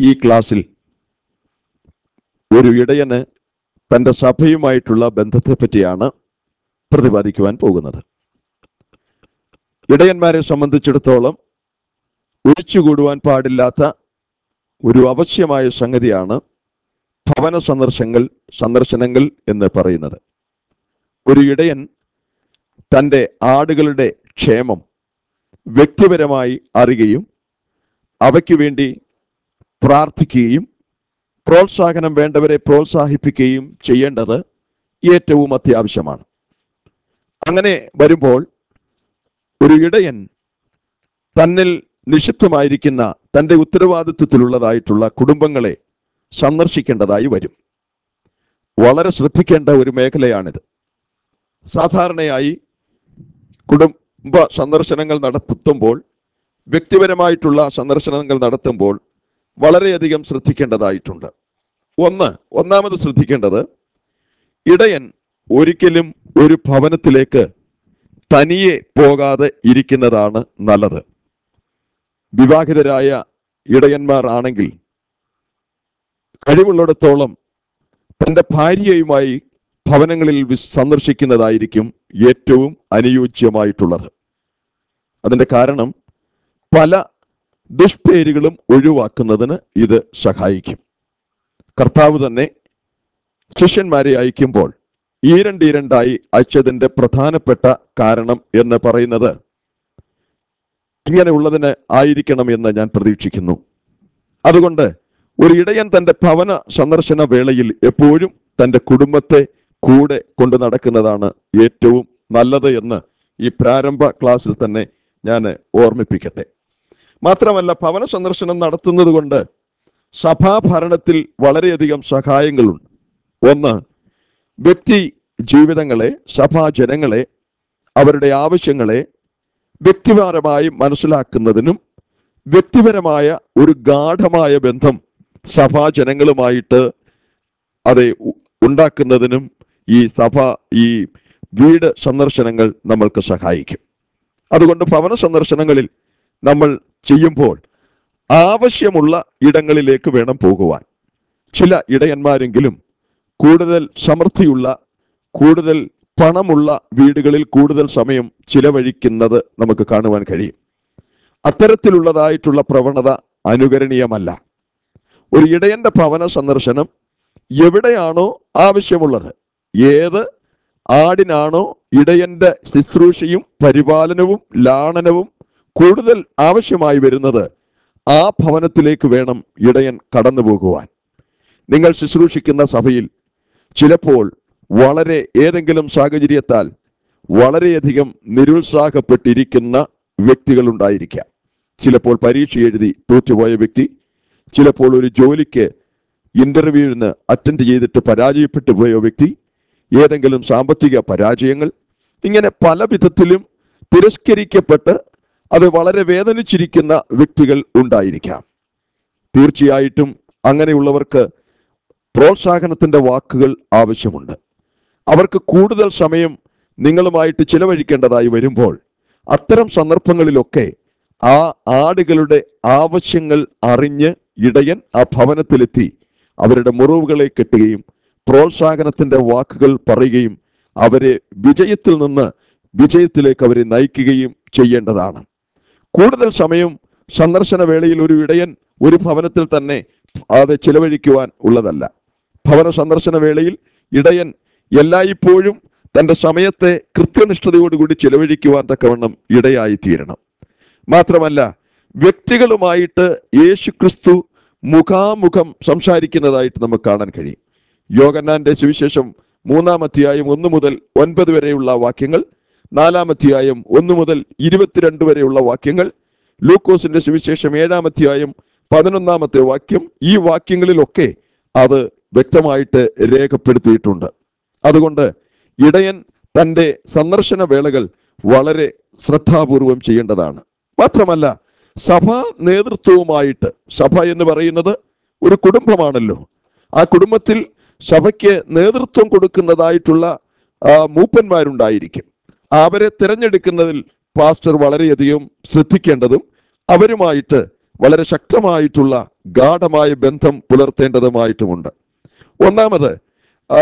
ഈ ക്ലാസ്സിൽ ഒരു ഇടയന് തൻ്റെ സഭയുമായിട്ടുള്ള ബന്ധത്തെ പറ്റിയാണ് പ്രതിപാദിക്കുവാൻ പോകുന്നത് ഇടയന്മാരെ സംബന്ധിച്ചിടത്തോളം ഒഴിച്ചുകൂടുവാൻ പാടില്ലാത്ത ഒരു അവശ്യമായ സംഗതിയാണ് ഭവന സന്ദർശങ്ങൾ സന്ദർശനങ്ങൾ എന്ന് പറയുന്നത് ഒരു ഇടയൻ തൻ്റെ ആടുകളുടെ ക്ഷേമം വ്യക്തിപരമായി അറിയുകയും അവയ്ക്ക് വേണ്ടി പ്രാർത്ഥിക്കുകയും പ്രോത്സാഹനം വേണ്ടവരെ പ്രോത്സാഹിപ്പിക്കുകയും ചെയ്യേണ്ടത് ഏറ്റവും അത്യാവശ്യമാണ് അങ്ങനെ വരുമ്പോൾ ഒരു ഇടയൻ തന്നിൽ നിഷിദ്ധമായിരിക്കുന്ന തൻ്റെ ഉത്തരവാദിത്വത്തിലുള്ളതായിട്ടുള്ള കുടുംബങ്ങളെ സന്ദർശിക്കേണ്ടതായി വരും വളരെ ശ്രദ്ധിക്കേണ്ട ഒരു മേഖലയാണിത് സാധാരണയായി കുടുംബ സന്ദർശനങ്ങൾ നടത്തുമ്പോൾ വ്യക്തിപരമായിട്ടുള്ള സന്ദർശനങ്ങൾ നടത്തുമ്പോൾ വളരെയധികം ശ്രദ്ധിക്കേണ്ടതായിട്ടുണ്ട് ഒന്ന് ഒന്നാമത് ശ്രദ്ധിക്കേണ്ടത് ഇടയൻ ഒരിക്കലും ഒരു ഭവനത്തിലേക്ക് തനിയെ പോകാതെ ഇരിക്കുന്നതാണ് നല്ലത് വിവാഹിതരായ ഇടയന്മാർ ആണെങ്കിൽ കഴിവുള്ളിടത്തോളം തൻ്റെ ഭാര്യയുമായി ഭവനങ്ങളിൽ വിസ് സന്ദർശിക്കുന്നതായിരിക്കും ഏറ്റവും അനുയോജ്യമായിട്ടുള്ളത് അതിൻ്റെ കാരണം പല ദുഷ്പേരുകളും ഒഴിവാക്കുന്നതിന് ഇത് സഹായിക്കും കർത്താവ് തന്നെ ശിഷ്യന്മാരെ അയക്കുമ്പോൾ ഈരണ്ട് ഈരണ്ടായി അയച്ചതിൻ്റെ പ്രധാനപ്പെട്ട കാരണം എന്ന് പറയുന്നത് ഇങ്ങനെയുള്ളതിന് ആയിരിക്കണം എന്ന് ഞാൻ പ്രതീക്ഷിക്കുന്നു അതുകൊണ്ട് ഒരു ഇടയൻ തന്റെ ഭവന സന്ദർശന വേളയിൽ എപ്പോഴും തന്റെ കുടുംബത്തെ കൂടെ കൊണ്ടു നടക്കുന്നതാണ് ഏറ്റവും നല്ലത് എന്ന് ഈ പ്രാരംഭ ക്ലാസ്സിൽ തന്നെ ഞാൻ ഓർമ്മിപ്പിക്കട്ടെ മാത്രമല്ല ഭവന സന്ദർശനം നടത്തുന്നത് കൊണ്ട് സഭാഭരണത്തിൽ വളരെയധികം സഹായങ്ങളുണ്ട് ഒന്ന് വ്യക്തി ജീവിതങ്ങളെ സഭാജനങ്ങളെ അവരുടെ ആവശ്യങ്ങളെ വ്യക്തിപരമായി മനസ്സിലാക്കുന്നതിനും വ്യക്തിപരമായ ഒരു ഗാഠമായ ബന്ധം സഭാജനങ്ങളുമായിട്ട് അത് ഉ- ഉണ്ടാക്കുന്നതിനും ഈ സഭ ഈ വീട് സന്ദർശനങ്ങൾ നമ്മൾക്ക് സഹായിക്കും അതുകൊണ്ട് ഭവന സന്ദർശനങ്ങളിൽ നമ്മൾ ചെയ്യുമ്പോൾ ആവശ്യമുള്ള ഇടങ്ങളിലേക്ക് വേണം പോകുവാൻ ചില ഇടയന്മാരെങ്കിലും കൂടുതൽ സമൃദ്ധിയുള്ള കൂടുതൽ പണമുള്ള വീടുകളിൽ കൂടുതൽ സമയം ചിലവഴിക്കുന്നത് നമുക്ക് കാണുവാൻ കഴിയും അത്തരത്തിലുള്ളതായിട്ടുള്ള പ്രവണത അനുകരണീയമല്ല ഒരു ഇടയന്റെ ഭവന സന്ദർശനം എവിടെയാണോ ആവശ്യമുള്ളത് ഏത് ആടിനാണോ ഇടയന്റെ ശുശ്രൂഷയും പരിപാലനവും ലാളനവും കൂടുതൽ ആവശ്യമായി വരുന്നത് ആ ഭവനത്തിലേക്ക് വേണം ഇടയൻ കടന്നു പോകുവാൻ നിങ്ങൾ ശുശ്രൂഷിക്കുന്ന സഭയിൽ ചിലപ്പോൾ വളരെ ഏതെങ്കിലും സാഹചര്യത്താൽ വളരെയധികം നിരുത്സാഹപ്പെട്ടിരിക്കുന്ന വ്യക്തികളുണ്ടായിരിക്കാം ചിലപ്പോൾ പരീക്ഷ എഴുതി തോറ്റുപോയ വ്യക്തി ചിലപ്പോൾ ഒരു ജോലിക്ക് ഇന്റർവ്യൂവിന് അറ്റൻഡ് ചെയ്തിട്ട് പരാജയപ്പെട്ടു പോയ വ്യക്തി ഏതെങ്കിലും സാമ്പത്തിക പരാജയങ്ങൾ ഇങ്ങനെ പല വിധത്തിലും തിരസ്കരിക്കപ്പെട്ട് അത് വളരെ വേദനിച്ചിരിക്കുന്ന വ്യക്തികൾ ഉണ്ടായിരിക്കാം തീർച്ചയായിട്ടും അങ്ങനെയുള്ളവർക്ക് പ്രോത്സാഹനത്തിന്റെ വാക്കുകൾ ആവശ്യമുണ്ട് അവർക്ക് കൂടുതൽ സമയം നിങ്ങളുമായിട്ട് ചിലവഴിക്കേണ്ടതായി വരുമ്പോൾ അത്തരം സന്ദർഭങ്ങളിലൊക്കെ ആ ആടുകളുടെ ആവശ്യങ്ങൾ അറിഞ്ഞ് ഇടയൻ ആ ഭവനത്തിലെത്തി അവരുടെ മുറിവുകളെ കെട്ടുകയും പ്രോത്സാഹനത്തിന്റെ വാക്കുകൾ പറയുകയും അവരെ വിജയത്തിൽ നിന്ന് വിജയത്തിലേക്ക് അവരെ നയിക്കുകയും ചെയ്യേണ്ടതാണ് കൂടുതൽ സമയം സന്ദർശന വേളയിൽ ഒരു ഇടയൻ ഒരു ഭവനത്തിൽ തന്നെ അത് ചിലവഴിക്കുവാൻ ഉള്ളതല്ല ഭവന സന്ദർശന വേളയിൽ ഇടയൻ എല്ലായ്പ്പോഴും തന്റെ സമയത്തെ കൃത്യനിഷ്ഠതയോടുകൂടി ചിലവഴിക്കുവാൻ തക്കവണ്ണം ഇടയായി തീരണം മാത്രമല്ല വ്യക്തികളുമായിട്ട് യേശുക്രിസ്തു മുഖാമുഖം സംസാരിക്കുന്നതായിട്ട് നമുക്ക് കാണാൻ കഴിയും യോഗന്നാന്റെ സുവിശേഷം മൂന്നാം അധ്യായം ഒന്ന് മുതൽ ഒൻപത് വരെയുള്ള വാക്യങ്ങൾ നാലാം അധ്യായം ഒന്ന് മുതൽ ഇരുപത്തിരണ്ട് വരെയുള്ള വാക്യങ്ങൾ ലൂക്കോസിന്റെ സുവിശേഷം ഏഴാം അധ്യായം പതിനൊന്നാമത്തെ വാക്യം ഈ വാക്യങ്ങളിലൊക്കെ അത് വ്യക്തമായിട്ട് രേഖപ്പെടുത്തിയിട്ടുണ്ട് അതുകൊണ്ട് ഇടയൻ തന്റെ സന്ദർശന വേളകൾ വളരെ ശ്രദ്ധാപൂർവം ചെയ്യേണ്ടതാണ് മാത്രമല്ല സഭാ നേതൃത്വവുമായിട്ട് സഭ എന്ന് പറയുന്നത് ഒരു കുടുംബമാണല്ലോ ആ കുടുംബത്തിൽ സഭയ്ക്ക് നേതൃത്വം കൊടുക്കുന്നതായിട്ടുള്ള ആ, മൂപ്പന്മാരുണ്ടായിരിക്കും അവരെ തിരഞ്ഞെടുക്കുന്നതിൽ പാസ്റ്റർ വളരെയധികം ശ്രദ്ധിക്കേണ്ടതും അവരുമായിട്ട് വളരെ ശക്തമായിട്ടുള്ള ഗാഠമായ ബന്ധം പുലർത്തേണ്ടതുമായിട്ടുമുണ്ട് ഒന്നാമത് ആ,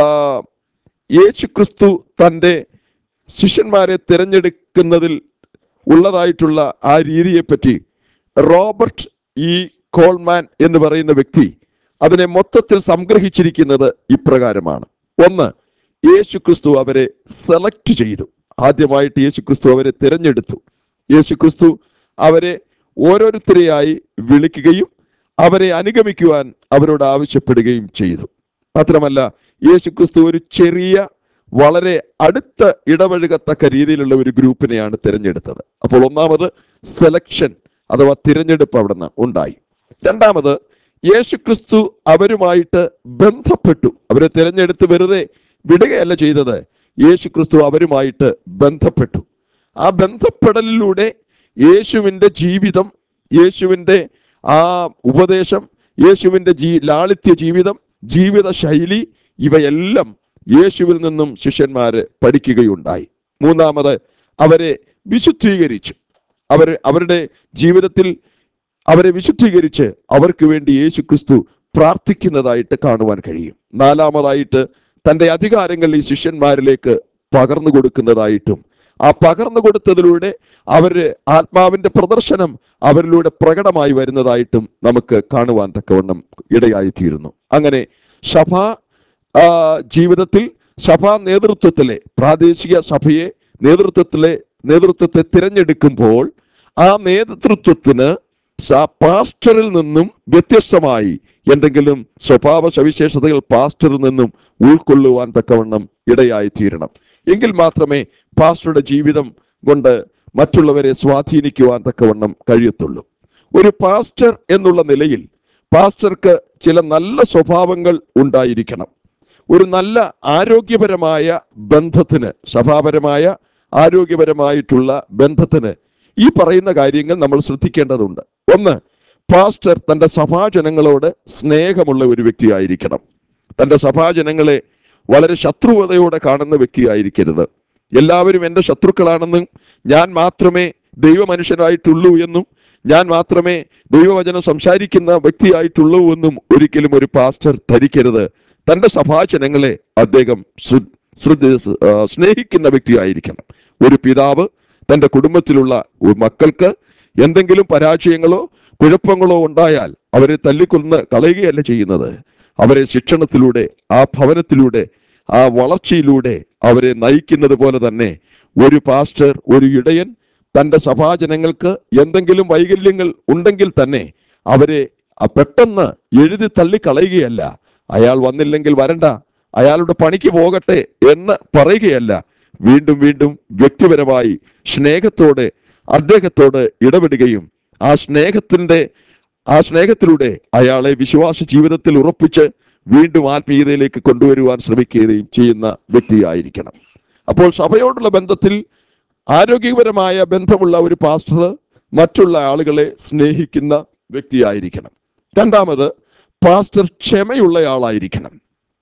യേശുക്രിസ്തു തൻ്റെ ശിഷ്യന്മാരെ തിരഞ്ഞെടുക്കുന്നതിൽ ഉള്ളതായിട്ടുള്ള ആ രീതിയെപ്പറ്റി റോബർട്ട് ഇ കോൾമാൻ എന്ന് പറയുന്ന വ്യക്തി അതിനെ മൊത്തത്തിൽ സംഗ്രഹിച്ചിരിക്കുന്നത് ഇപ്രകാരമാണ് ഒന്ന് യേശുക്രിസ്തു അവരെ സെലക്ട് ചെയ്തു ആദ്യമായിട്ട് യേശുക്രിസ്തു അവരെ തിരഞ്ഞെടുത്തു യേശുക്രിസ്തു അവരെ ഓരോരുത്തരെയായി വിളിക്കുകയും അവരെ അനുഗമിക്കുവാൻ അവരോട് ആവശ്യപ്പെടുകയും ചെയ്തു മാത്രമല്ല യേശുക്രിസ്തു ഒരു ചെറിയ വളരെ അടുത്ത ഇടപഴകത്തക്ക രീതിയിലുള്ള ഒരു ഗ്രൂപ്പിനെയാണ് തിരഞ്ഞെടുത്തത് അപ്പോൾ ഒന്നാമത് സെലക്ഷൻ അഥവാ തിരഞ്ഞെടുപ്പ് അവിടെ നിന്ന് ഉണ്ടായി രണ്ടാമത് യേശുക്രിസ്തു അവരുമായിട്ട് ബന്ധപ്പെട്ടു അവരെ തിരഞ്ഞെടുത്ത് വെറുതെ വിടുകയല്ല ചെയ്തത് യേശുക്രിസ്തു അവരുമായിട്ട് ബന്ധപ്പെട്ടു ആ ബന്ധപ്പെടലിലൂടെ യേശുവിൻ്റെ ജീവിതം യേശുവിൻ്റെ ആ ഉപദേശം യേശുവിൻ്റെ ജീ ലാളിത്യ ജീവിതം ജീവിത ശൈലി ഇവയെല്ലാം യേശുവിൽ നിന്നും ശിഷ്യന്മാര് പഠിക്കുകയുണ്ടായി മൂന്നാമത് അവരെ വിശുദ്ധീകരിച്ചു അവർ അവരുടെ ജീവിതത്തിൽ അവരെ വിശുദ്ധീകരിച്ച് അവർക്ക് വേണ്ടി യേശു ക്രിസ്തു പ്രാർത്ഥിക്കുന്നതായിട്ട് കാണുവാൻ കഴിയും നാലാമതായിട്ട് തന്റെ അധികാരങ്ങൾ ഈ ശിഷ്യന്മാരിലേക്ക് പകർന്നു കൊടുക്കുന്നതായിട്ടും ആ പകർന്നു കൊടുത്തതിലൂടെ അവര് ആത്മാവിന്റെ പ്രദർശനം അവരിലൂടെ പ്രകടമായി വരുന്നതായിട്ടും നമുക്ക് കാണുവാൻ തക്കവണ്ണം ഇടയായിത്തീരുന്നു അങ്ങനെ സഭ ആ, ജീവിതത്തിൽ സഭാ നേതൃത്വത്തിലെ പ്രാദേശിക സഭയെ നേതൃത്വത്തിലെ നേതൃത്വത്തെ തിരഞ്ഞെടുക്കുമ്പോൾ ആ നേതൃത്വത്തിന് സ- പാസ്റ്ററിൽ നിന്നും വ്യത്യസ്തമായി എന്തെങ്കിലും സ്വഭാവ സവിശേഷതകൾ പാസ്റ്ററിൽ നിന്നും ഉൾക്കൊള്ളുവാൻ തക്കവണ്ണം ഇടയായി തീരണം എങ്കിൽ മാത്രമേ പാസ്റ്ററുടെ ജീവിതം കൊണ്ട് മറ്റുള്ളവരെ സ്വാധീനിക്കുവാൻ തക്കവണ്ണം കഴിയത്തുള്ളൂ ഒരു പാസ്റ്റർ എന്നുള്ള നിലയിൽ പാസ്റ്റർക്ക് ചില നല്ല സ്വഭാവങ്ങൾ ഉണ്ടായിരിക്കണം ഒരു നല്ല ആരോഗ്യപരമായ ബന്ധത്തിന് സഭാപരമായ ആരോഗ്യപരമായിട്ടുള്ള ബന്ധത്തിന് ഈ പറയുന്ന കാര്യങ്ങൾ നമ്മൾ ശ്രദ്ധിക്കേണ്ടതുണ്ട് ഒന്ന് പാസ്റ്റർ തന്റെ സഭാജനങ്ങളോട് സ്നേഹമുള്ള ഒരു വ്യക്തിയായിരിക്കണം തന്റെ സഭാജനങ്ങളെ വളരെ ശത്രുവതയോടെ കാണുന്ന വ്യക്തിയായിരിക്കരുത് എല്ലാവരും എൻ്റെ ശത്രുക്കളാണെന്നും ഞാൻ മാത്രമേ ദൈവമനുഷ്യനായിട്ടുള്ളൂ എന്നും ഞാൻ മാത്രമേ ദൈവവചനം സംസാരിക്കുന്ന വ്യക്തിയായിട്ടുള്ളൂ എന്നും ഒരിക്കലും ഒരു പാസ്റ്റർ ധരിക്കരുത് തന്റെ സഭാജനങ്ങളെ അദ്ദേഹം ശ്ര- ശ്രദ്ധ- ആ, സ്നേഹിക്കുന്ന വ്യക്തിയായിരിക്കണം ഒരു പിതാവ് തന്റെ കുടുംബത്തിലുള്ള ഒരു മക്കൾക്ക് എന്തെങ്കിലും പരാജയങ്ങളോ കുഴപ്പങ്ങളോ ഉണ്ടായാൽ അവരെ തല്ലിക്കൊന്ന് കളയുകയല്ല ചെയ്യുന്നത് അവരെ ശിക്ഷണത്തിലൂടെ ആ ഭവനത്തിലൂടെ ആ വളർച്ചയിലൂടെ അവരെ നയിക്കുന്നത് പോലെ തന്നെ ഒരു പാസ്റ്റർ ഒരു ഇടയൻ തന്റെ സഭാജനങ്ങൾക്ക് എന്തെങ്കിലും വൈകല്യങ്ങൾ ഉണ്ടെങ്കിൽ തന്നെ അവരെ ആ പെട്ടെന്ന് എഴുതി തള്ളിക്കളയുകയല്ല അയാൾ വന്നില്ലെങ്കിൽ വരണ്ട അയാളുടെ പണിക്ക് പോകട്ടെ എന്ന് പറയുകയല്ല വീണ്ടും വീണ്ടും വ്യക്തിപരമായി സ്നേഹത്തോടെ അദ്ദേഹത്തോട് ഇടപെടുകയും ആ സ്നേഹത്തിന്റെ ആ സ്നേഹത്തിലൂടെ അയാളെ വിശ്വാസ ജീവിതത്തിൽ ഉറപ്പിച്ച് വീണ്ടും ആത്മീയതയിലേക്ക് കൊണ്ടുവരുവാൻ ശ്രമിക്കുകയും ചെയ്യുന്ന വ്യക്തിയായിരിക്കണം അപ്പോൾ സഭയോടുള്ള ബന്ധത്തിൽ ആരോഗ്യപരമായ ബന്ധമുള്ള ഒരു പാസ്റ്റർ മറ്റുള്ള ആളുകളെ സ്നേഹിക്കുന്ന വ്യക്തിയായിരിക്കണം രണ്ടാമത് പാസ്റ്റർ ക്ഷമയുള്ളയാളായിരിക്കണം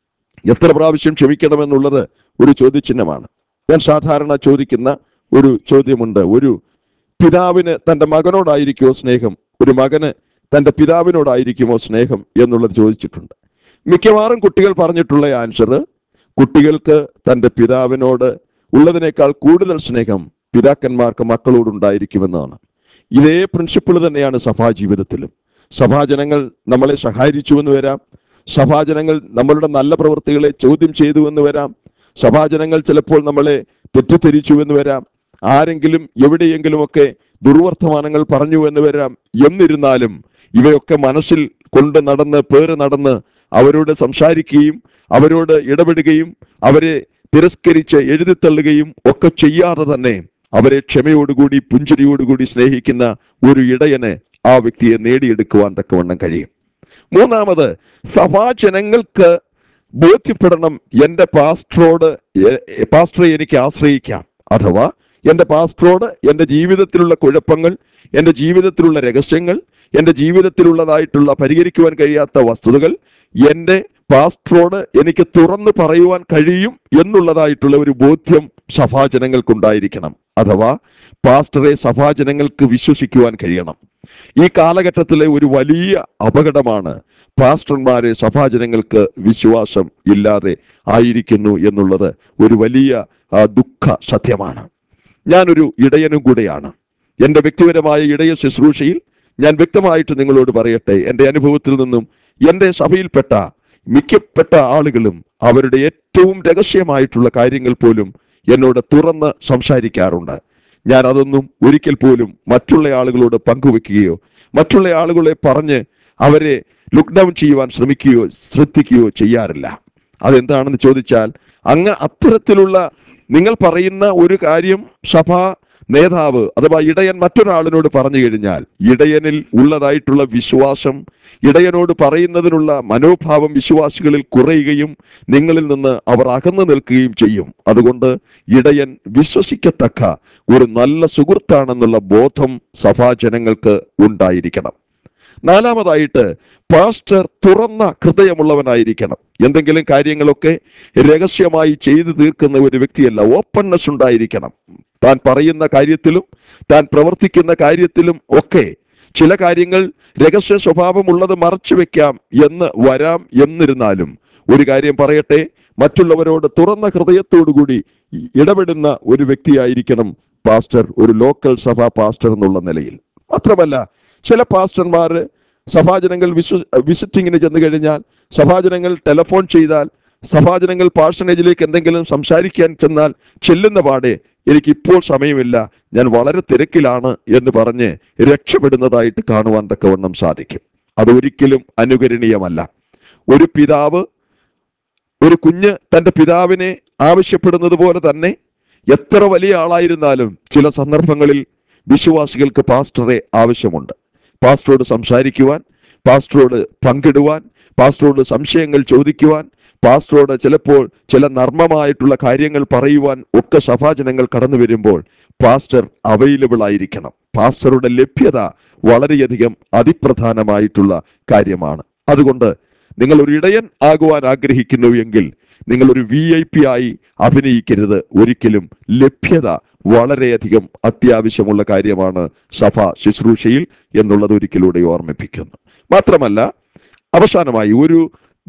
എത്ര പ്രാവശ്യം ക്ഷമിക്കണമെന്നുള്ളത് ഒരു ചോദ്യചിഹ്നമാണ് ഞാൻ സാധാരണ ചോദിക്കുന്ന ഒരു ചോദ്യമുണ്ട് ഒരു പിതാവിന് തന്റെ മകനോടായിരിക്കുമോ സ്നേഹം ഒരു മകന് തന്റെ പിതാവിനോടായിരിക്കുമോ സ്നേഹം എന്നുള്ളത് ചോദിച്ചിട്ടുണ്ട് മിക്കവാറും കുട്ടികൾ പറഞ്ഞിട്ടുള്ള ആൻസർ കുട്ടികൾക്ക് തന്റെ പിതാവിനോട് ഉള്ളതിനേക്കാൾ കൂടുതൽ സ്നേഹം പിതാക്കന്മാർക്ക് മക്കളോടുണ്ടായിരിക്കുമെന്നാണ് ഇതേ പ്രിൻസിപ്പിൾ തന്നെയാണ് സഭാ ജീവിതത്തിലും സഭാജനങ്ങൾ നമ്മളെ സഹായിച്ചു എന്ന് വരാം സഭാജനങ്ങൾ നമ്മളുടെ നല്ല പ്രവൃത്തികളെ ചോദ്യം ചെയ്തു എന്ന് വരാം സഭാജനങ്ങൾ ചിലപ്പോൾ നമ്മളെ തെറ്റിദ്ധരിച്ചു എന്ന് വരാം ആരെങ്കിലും എവിടെയെങ്കിലുമൊക്കെ ദുർവർത്തമാനങ്ങൾ പറഞ്ഞു എന്ന് വരാം എന്നിരുന്നാലും ഇവയൊക്കെ മനസ്സിൽ കൊണ്ട് നടന്ന് പേര് നടന്ന് അവരോട് സംസാരിക്കുകയും അവരോട് ഇടപെടുകയും അവരെ തിരസ്കരിച്ച് എഴുതിത്തള്ളുകയും ഒക്കെ ചെയ്യാതെ തന്നെ അവരെ ക്ഷമയോടുകൂടി പുഞ്ചിരിയോടുകൂടി സ്നേഹിക്കുന്ന ഒരു ഇടയന് ആ വ്യക്തിയെ നേടിയെടുക്കുവാൻ തക്കവണ്ണം കഴിയും മൂന്നാമത് സഭാജനങ്ങൾക്ക് ബോധ്യപ്പെടണം എൻ്റെ പാസ്റ്ററോട് എ- പാസ്റ്ററെ എനിക്ക് ആശ്രയിക്കാം അഥവാ എൻ്റെ പാസ്റ്ററോട് എൻ്റെ ജീവിതത്തിലുള്ള കുഴപ്പങ്ങൾ എൻ്റെ ജീവിതത്തിലുള്ള രഹസ്യങ്ങൾ എൻ്റെ ജീവിതത്തിലുള്ളതായിട്ടുള്ള പരിഹരിക്കുവാൻ കഴിയാത്ത വസ്തുതകൾ എൻ്റെ പാസ്റ്ററോട് എനിക്ക് തുറന്നു പറയുവാൻ കഴിയും എന്നുള്ളതായിട്ടുള്ള ഒരു ബോധ്യം സഭാജനങ്ങൾക്കുണ്ടായിരിക്കണം അഥവാ പാസ്റ്ററെ സഭാജനങ്ങൾക്ക് വിശ്വസിക്കുവാൻ കഴിയണം ഈ കാലഘട്ടത്തിലെ ഒരു വലിയ അപകടമാണ് പാസ്റ്റർമാരെ സഭാജനങ്ങൾക്ക് വിശ്വാസം ഇല്ലാതെ ആയിരിക്കുന്നു എന്നുള്ളത് ഒരു വലിയ ആ, ദുഃഖ സത്യമാണ് ഞാനൊരു ഇടയനും കൂടെയാണ് എൻ്റെ വ്യക്തിപരമായ ഇടയ ശുശ്രൂഷയിൽ ഞാൻ വ്യക്തമായിട്ട് നിങ്ങളോട് പറയട്ടെ എൻ്റെ അനുഭവത്തിൽ നിന്നും എൻ്റെ സഭയിൽപ്പെട്ട മിക്കപ്പെട്ട ആളുകളും അവരുടെ ഏറ്റവും രഹസ്യമായിട്ടുള്ള കാര്യങ്ങൾ പോലും എന്നോട് തുറന്ന് സംസാരിക്കാറുണ്ട് ഞാൻ അതൊന്നും ഒരിക്കൽ പോലും മറ്റുള്ള ആളുകളോട് പങ്കുവെക്കുകയോ മറ്റുള്ള ആളുകളെ പറഞ്ഞ് അവരെ ലുക്ക് ഡൗൺ ചെയ്യുവാൻ ശ്രമിക്കുകയോ ശ്രദ്ധിക്കുകയോ ചെയ്യാറില്ല അതെന്താണെന്ന് ചോദിച്ചാൽ അങ്ങ് അത്തരത്തിലുള്ള നിങ്ങൾ പറയുന്ന ഒരു കാര്യം സഭാ നേതാവ് അഥവാ ഇടയൻ മറ്റൊരാളിനോട് പറഞ്ഞു കഴിഞ്ഞാൽ ഇടയനിൽ ഉള്ളതായിട്ടുള്ള വിശ്വാസം ഇടയനോട് പറയുന്നതിനുള്ള മനോഭാവം വിശ്വാസികളിൽ കുറയുകയും നിങ്ങളിൽ നിന്ന് അവർ അകന്നു നിൽക്കുകയും ചെയ്യും അതുകൊണ്ട് ഇടയൻ വിശ്വസിക്കത്തക്ക ഒരു നല്ല സുഹൃത്താണെന്നുള്ള ബോധം സഭാജനങ്ങൾക്ക് ഉണ്ടായിരിക്കണം നാലാമതായിട്ട് പാസ്റ്റർ തുറന്ന ഹൃദയമുള്ളവനായിരിക്കണം എന്തെങ്കിലും കാര്യങ്ങളൊക്കെ രഹസ്യമായി ചെയ്തു തീർക്കുന്ന ഒരു വ്യക്തിയല്ല ഓപ്പൺനെസ് ഉണ്ടായിരിക്കണം താൻ പറയുന്ന കാര്യത്തിലും താൻ പ്രവർത്തിക്കുന്ന കാര്യത്തിലും ഒക്കെ ചില കാര്യങ്ങൾ രഹസ്യ സ്വഭാവമുള്ളത് മറച്ചു വെക്കാം എന്ന് വരാം എന്നിരുന്നാലും ഒരു കാര്യം പറയട്ടെ മറ്റുള്ളവരോട് തുറന്ന ഹൃദയത്തോടുകൂടി ഇടപെടുന്ന ഒരു വ്യക്തിയായിരിക്കണം പാസ്റ്റർ ഒരു ലോക്കൽ സഭാ പാസ്റ്റർ എന്നുള്ള നിലയിൽ മാത്രമല്ല ചില പാസ്റ്റർമാർ സഭാജനങ്ങൾ വിശ്വ വിസിറ്റിങ്ങിന് ചെന്ന് കഴിഞ്ഞാൽ സഭാജനങ്ങൾ ടെലഫോൺ ചെയ്താൽ സഭാജനങ്ങൾ പാർഷനേജിലേക്ക് എന്തെങ്കിലും സംസാരിക്കാൻ ചെന്നാൽ ചെല്ലുന്ന പാടെ എനിക്ക് ഇപ്പോൾ സമയമില്ല ഞാൻ വളരെ തിരക്കിലാണ് എന്ന് പറഞ്ഞ് രക്ഷപ്പെടുന്നതായിട്ട് കാണുവാൻ തക്കവണ്ണം സാധിക്കും അതൊരിക്കലും അനുകരണീയമല്ല ഒരു പിതാവ് ഒരു കുഞ്ഞ് തന്റെ പിതാവിനെ ആവശ്യപ്പെടുന്നത് പോലെ തന്നെ എത്ര വലിയ ആളായിരുന്നാലും ചില സന്ദർഭങ്ങളിൽ വിശ്വാസികൾക്ക് പാസ്റ്ററെ ആവശ്യമുണ്ട് പാസ്റ്ററോട് സംസാരിക്കുവാൻ പാസ്റ്ററോട് പങ്കിടുവാൻ പാസ്റ്ററോട് സംശയങ്ങൾ ചോദിക്കുവാൻ പാസ്റ്ററോട് ചിലപ്പോൾ ചില നർമ്മമായിട്ടുള്ള കാര്യങ്ങൾ പറയുവാൻ ഒക്കെ സഭാജനങ്ങൾ കടന്നു വരുമ്പോൾ പാസ്റ്റർ അവൈലബിൾ ആയിരിക്കണം പാസ്റ്ററുടെ ലഭ്യത വളരെയധികം അതിപ്രധാനമായിട്ടുള്ള കാര്യമാണ് അതുകൊണ്ട് നിങ്ങൾ ഒരു ഇടയൻ ആകുവാൻ ആഗ്രഹിക്കുന്നു എങ്കിൽ നിങ്ങൾ ഒരു വി ഐ പി ആയി അഭിനയിക്കരുത് ഒരിക്കലും ലഭ്യത വളരെയധികം അത്യാവശ്യമുള്ള കാര്യമാണ് സഭ ശുശ്രൂഷയിൽ എന്നുള്ളത് ഒരിക്കലൂടെ ഓർമ്മിപ്പിക്കുന്നു മാത്രമല്ല അവസാനമായി ഒരു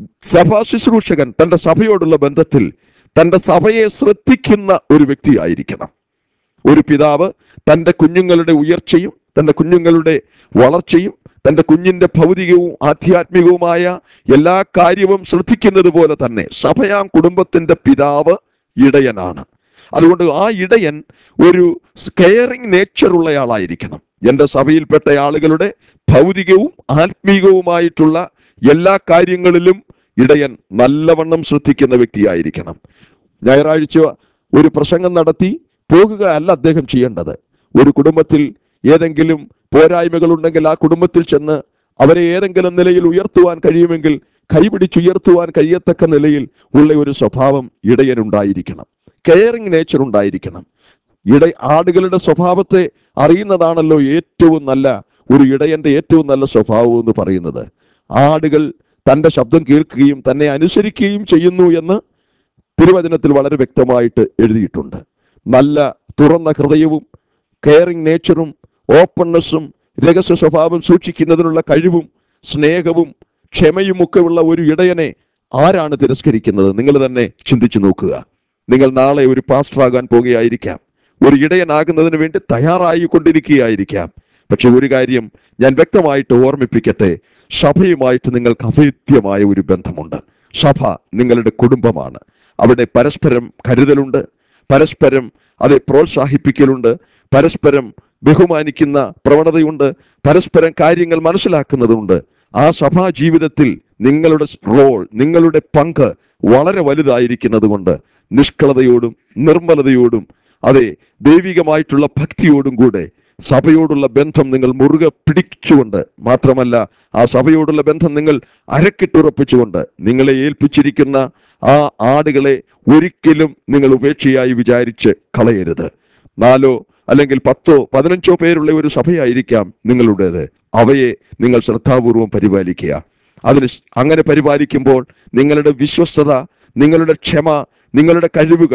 സഭാ ശുശ്രൂഷകൻ തന്റെ സഭയോടുള്ള ബന്ധത്തിൽ തന്റെ സഭയെ ശ്രദ്ധിക്കുന്ന ഒരു വ്യക്തിയായിരിക്കണം ഒരു പിതാവ് തന്റെ കുഞ്ഞുങ്ങളുടെ ഉയർച്ചയും തന്റെ കുഞ്ഞുങ്ങളുടെ വളർച്ചയും തന്റെ കുഞ്ഞിന്റെ ഭൗതികവും ആധ്യാത്മികവുമായ എല്ലാ കാര്യവും ശ്രദ്ധിക്കുന്നത് പോലെ തന്നെ സഭയാം കുടുംബത്തിന്റെ പിതാവ് ഇടയനാണ് അതുകൊണ്ട് ആ ഇടയൻ ഒരു കെയറിംഗ് നേച്ചറുള്ള ആളായിരിക്കണം എൻ്റെ സഭയിൽപ്പെട്ട ആളുകളുടെ ഭൗതികവും ആത്മീകവുമായിട്ടുള്ള എല്ലാ കാര്യങ്ങളിലും ഇടയൻ നല്ലവണ്ണം ശ്രദ്ധിക്കുന്ന വ്യക്തിയായിരിക്കണം ഞായറാഴ്ച ഒരു പ്രസംഗം നടത്തി പോകുക അല്ല അദ്ദേഹം ചെയ്യേണ്ടത് ഒരു കുടുംബത്തിൽ ഏതെങ്കിലും പോരായ്മകൾ ഉണ്ടെങ്കിൽ ആ കുടുംബത്തിൽ ചെന്ന് അവരെ ഏതെങ്കിലും നിലയിൽ ഉയർത്തുവാൻ കഴിയുമെങ്കിൽ കൈപിടിച്ചുയർത്തുവാൻ കഴിയത്തക്ക നിലയിൽ ഉള്ള ഒരു സ്വഭാവം ഇടയനുണ്ടായിരിക്കണം കെയറിംഗ് നേച്ചർ ഉണ്ടായിരിക്കണം ഇട ആടുകളുടെ സ്വഭാവത്തെ അറിയുന്നതാണല്ലോ ഏറ്റവും നല്ല ഒരു ഇടയന്റെ ഏറ്റവും നല്ല സ്വഭാവം എന്ന് പറയുന്നത് ആടുകൾ തന്റെ ശബ്ദം കേൾക്കുകയും തന്നെ അനുസരിക്കുകയും ചെയ്യുന്നു എന്ന് തിരുവചനത്തിൽ വളരെ വ്യക്തമായിട്ട് എഴുതിയിട്ടുണ്ട് നല്ല തുറന്ന ഹൃദയവും കെയറിംഗ് നേച്ചറും ഓപ്പൺനെസ്സും രഹസ്യ സ്വഭാവം സൂക്ഷിക്കുന്നതിനുള്ള കഴിവും സ്നേഹവും ക്ഷമയും ഒക്കെ ഉള്ള ഒരു ഇടയനെ ആരാണ് തിരസ്കരിക്കുന്നത് നിങ്ങൾ തന്നെ ചിന്തിച്ചു നോക്കുക നിങ്ങൾ നാളെ ഒരു പാസ്റ്ററാകാൻ പോകുകയായിരിക്കാം ഒരു ഇടയനാകുന്നതിന് വേണ്ടി തയ്യാറായി കൊണ്ടിരിക്കുകയായിരിക്കാം പക്ഷെ ഒരു കാര്യം ഞാൻ വ്യക്തമായിട്ട് ഓർമ്മിപ്പിക്കട്ടെ സഭയുമായിട്ട് നിങ്ങൾക്ക് അഭേദ്യമായ ഒരു ബന്ധമുണ്ട് സഭ നിങ്ങളുടെ കുടുംബമാണ് അവിടെ പരസ്പരം കരുതലുണ്ട് പരസ്പരം അതെ പ്രോത്സാഹിപ്പിക്കലുണ്ട് പരസ്പരം ബഹുമാനിക്കുന്ന പ്രവണതയുണ്ട് പരസ്പരം കാര്യങ്ങൾ മനസ്സിലാക്കുന്നതുണ്ട് ആ സഭാ ജീവിതത്തിൽ നിങ്ങളുടെ റോൾ നിങ്ങളുടെ പങ്ക് വളരെ വലുതായിരിക്കുന്നത് കൊണ്ട് നിഷ്കളതയോടും നിർമ്മലതയോടും അതെ ദൈവികമായിട്ടുള്ള ഭക്തിയോടും കൂടെ സഭയോടുള്ള ബന്ധം നിങ്ങൾ മുറുകെ പിടിച്ചുകൊണ്ട് മാത്രമല്ല ആ സഭയോടുള്ള ബന്ധം നിങ്ങൾ അരക്കിട്ടുറപ്പിച്ചുകൊണ്ട് നിങ്ങളെ ഏൽപ്പിച്ചിരിക്കുന്ന ആ ആടുകളെ ഒരിക്കലും നിങ്ങൾ ഉപേക്ഷയായി വിചാരിച്ച് കളയരുത് നാലോ അല്ലെങ്കിൽ പത്തോ പതിനഞ്ചോ പേരുള്ള ഒരു സഭയായിരിക്കാം നിങ്ങളുടേത് അവയെ നിങ്ങൾ ശ്രദ്ധാപൂർവം പരിപാലിക്കുക അതിന് സ് അങ്ങനെ പരിപാലിക്കുമ്പോൾ നിങ്ങളുടെ വിശ്വസ്തത നിങ്ങളുടെ ക്ഷമ നിങ്ങളുടെ കഴിവുകൾ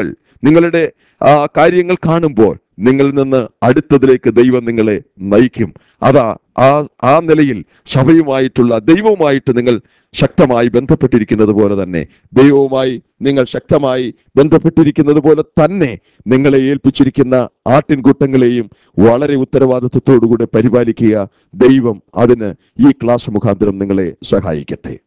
നിങ്ങളുടെ ആ കാര്യങ്ങൾ കാണുമ്പോൾ നിങ്ങളിൽ നിന്ന് അടുത്തതിലേക്ക് ദൈവം നിങ്ങളെ നയിക്കും അതാ ആ ആ നിലയിൽ സഭയുമായിട്ടുള്ള ദൈവവുമായിട്ട് നിങ്ങൾ ശക്തമായി ബന്ധപ്പെട്ടിരിക്കുന്നത് പോലെ തന്നെ ദൈവവുമായി നിങ്ങൾ ശക്തമായി ബന്ധപ്പെട്ടിരിക്കുന്നത് പോലെ തന്നെ നിങ്ങളെ ഏൽപ്പിച്ചിരിക്കുന്ന ആട്ടിൻകൂട്ടങ്ങളെയും വളരെ ഉത്തരവാദിത്വത്തോടുകൂടെ പരിപാലിക്കുക ദൈവം അതിന് ഈ ക്ലാസ് മുഖാന്തരം നിങ്ങളെ സഹായിക്കട്ടെ